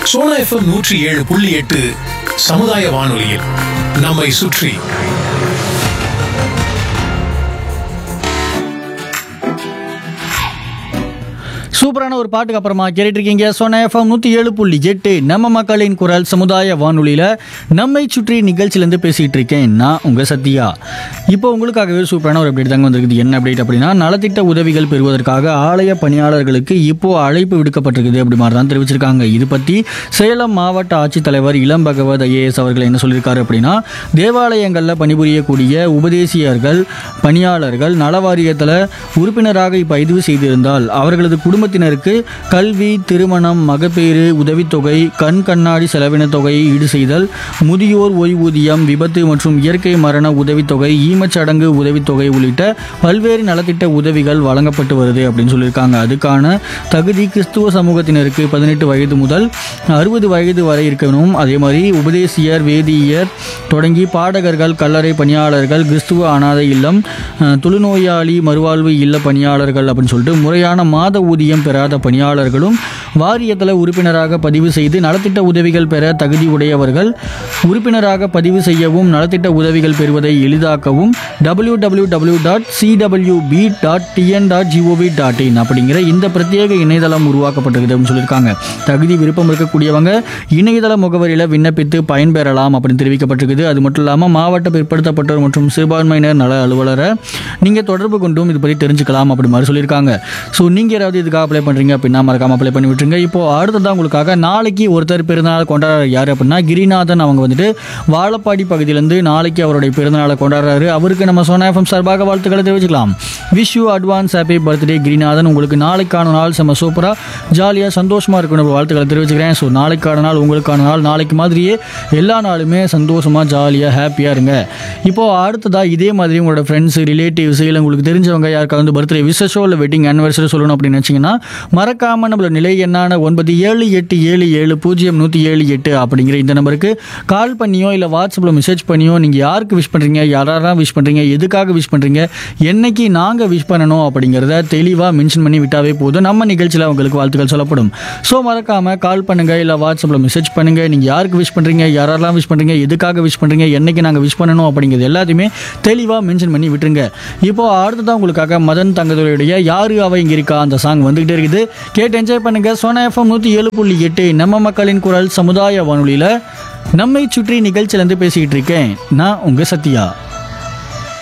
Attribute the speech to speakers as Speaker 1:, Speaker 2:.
Speaker 1: Sona FM நூற்றி ஏழு புள்ளி எட்டு சமுதாய வானொலியில் நம்மை சுற்றி
Speaker 2: சூப்பரான ஒரு பாட்டுக்கு அப்புறமா கேட்டுட்டு இருக்கீங்க சோனா எஃப்எம் நூற்றி ஏழு புள்ளி எட்டு நம்ம மக்களின் குரல் சமுதாய வானொலியில் நம்மை சுற்றி நிகழ்ச்சியிலேருந்து பேசிகிட்டு இருக்கேன் நான் உங்கள் சத்யா இப்போ உங்களுக்காகவே சூப்பரான ஒரு அப்டேட் தாங்க வந்திருக்குது என்ன அப்டேட் அப்படின்னா நலத்திட்ட உதவிகள் பெறுவதற்காக ஆலய பணியாளர்களுக்கு இப்போ அழைப்பு விடுக்கப்பட்டிருக்குது அப்படி மாதிரி தான் தெரிவிச்சிருக்காங்க இது பற்றி சேலம் மாவட்ட ஆட்சித்தலைவர் இளம் பகவத் ஐஏஎஸ் அவர்கள் என்ன சொல்லியிருக்காரு அப்படின்னா தேவாலயங்களில் பணிபுரியக்கூடிய உபதேசியர்கள் பணியாளர்கள் நலவாரியத்தில் உறுப்பினராக பதிவு செய்திருந்தால் அவர்களது குடும்பத்தினருக்கு கல்வி திருமணம் மகப்பேறு உதவித்தொகை கண் கண்ணாடி செலவின தொகையை ஈடு செய்தல் முதியோர் ஓய்வூதியம் விபத்து மற்றும் இயற்கை மரண உதவித்தொகை ஈமச்சடங்கு உதவித்தொகை உள்ளிட்ட பல்வேறு நலத்திட்ட உதவிகள் வழங்கப்பட்டு வருது அப்படின்னு சொல்லியிருக்காங்க அதுக்கான தகுதி கிறிஸ்துவ சமூகத்தினருக்கு பதினெட்டு வயது முதல் அறுபது வயது வரை இருக்கணும் அதே மாதிரி உபதேசியர் வேதியியர் தொடங்கி பாடகர்கள் கல்லறை பணியாளர்கள் கிறிஸ்துவ அனாதை இல்லம் அஹ், தொழுநோயாளி மறுவாழ்வு இல்ல பணியாளர்கள் அப்படின்னு சொல்லிட்டு முறையான மாத ஊதியம் பெறாத பணியாளர்களும் வாரியத்தில் உறுப்பினராக பதிவு செய்து நலத்திட்ட உதவிகள் பெற தகுதி உடையவர்கள் உறுப்பினராக பதிவு செய்யவும் நலத்திட்ட உதவிகள் பெறுவதை எளிதாக்கவும் W W W dot C W B P dot T N dot G O V dot in அப்படிங்கிற இந்த பிரத்யேக இணையதளம் உருவாக்கப்பட்டிருக்குது அப்படின்னு சொல்லியிருக்காங்க தகுதி விருப்பம் இருக்கக்கூடியவங்க இணையதள முகவரியில் விண்ணப்பித்து பயன்பெறலாம் அப்படின்னு தெரிவிக்கப்பட்டிருக்குது அது மட்டும் இல்லாமல் மாவட்ட பிற்படுத்தப்பட்டோர் மற்றும் சிறுபான்மையினர் நல அலுவலரை நீங்கள் தொடர்பு கொண்டும் இது பற்றி தெரிஞ்சுக்கலாம் அப்படி மாதிரி சொல்லியிருக்காங்க ஸோ நீங்கள் யாராவது இதுக்காக அப்ளை பண்ணுறீங்க அப்படின்னா மறக்காம அப்ளை பண்ணி விட்டுருங்க இப்போ அடுத்ததான் உங்களுக்காக நாளைக்கு ஒருத்தர் பிறந்தநாள் கொண்டாடுற யார் அப்படின்னா கிரிநாதன் அவங்க வந்துட்டு வாழப்பாடி பகுதியிலேருந்து நாளைக்கு அவருடைய பிறந்தநாளை கொண்டாடுறாரு அவருக்கு நம்ம சோனா எஃப்எம் சார்பாக வாழ்த்துக்களை தெரிவிச்சுக்கலாம் wish you advance happy birthday Girinathan உங்களுக்கு நாளைக்கான நாள் செம்ம சூப்பராக ஜாலியாக சந்தோஷமாக இருக்கணும் வாழ்த்துக்களை தெரிவிச்சுக்கிறேன் ஸோ நாளைக்கான நாள் உங்களுக்கான நாள் நாளைக்கு மாதிரியே எல்லா நாளுமே சந்தோஷமாக ஜாலியாக ஹாப்பியாக இருங்க இப்போ அடுத்ததாக இதே மாதிரி உங்களோட ஃப்ரெண்ட்ஸ் ரிலேட்டிவ்ஸ் இல்லை உங்களுக்கு தெரிஞ்சவங்க யாருக்காவது வந்து பர்த்டே விசேஷோ இல்லை வெட்டிங் ஆனிவர்சரி சொல்லணும் அப்படின்னு நினச்சிங்கன்னா மறக்காமல் நம்மளோட நிலை எண்ணான ஒன்பது ஏழு எட்டு ஏழு ஏழு பூஜ்ஜியம் நூற்றி ஏழு எட்டு அப்படிங்கிற இந்த நம்பருக்கு கால் பண்ணியோ இல்லை வாட்ஸ்அப்பில் மெசேஜ் பண்ணியோ நீங்கள் யாருக்கு விஷ் பண்ணுறீங்க யாரெல்லாம் விஷ் பண்ணுறீங்க எதுக்காக விஷ் பண்ணுறீங்க என்னைக்கு நாங்கள் விஷ் பண்ணணும் அப்படிங்கிறத தெளிவாக மென்ஷன் பண்ணி விட்டாவே போதும் நம்ம நிகழ்ச்சியில் உங்களுக்கு வாழ்த்துக்கள் சொல்லப்படும் ஸோ மறக்காமல் கால் பண்ணுங்கள் இல்லை வாட்ஸ்அப்பில் மெசேஜ் பண்ணுங்கள் நீங்கள் யாருக்கு விஷ் பண்ணுறீங்க யாரெல்லாம் விஷ் பண்ணுறீங்க எதுக்காக விஷ் பண்ணுறீங்க என்னைக்கு நாங்கள் விஷ் பண்ணணும் அப்படிங்கிறது எல்லாத்தையுமே தெளிவாக மென்ஷன் பண்ணி விட்டுருங்க இப்போ அடுத்ததான் உங்களுக்காக மதன் தங்கதுரையுடைய யாரு அவ இங்க இருக்கா அந்த சாங் வந்துகிட்டே இருக்குது கேட்டு என்ஜாய் பண்ணுங்க சோனா எஃப்எம் நூற்றி ஏழு புள்ளி எட்டு நம்ம மக்களின் குரல் சமுதாய வானொலியில் நம்மை சுற்றி நிகழ்ச்சியிலேருந்து பேசிக்கிட்டு இருக்கேன் நான் உங்கள் சத்யா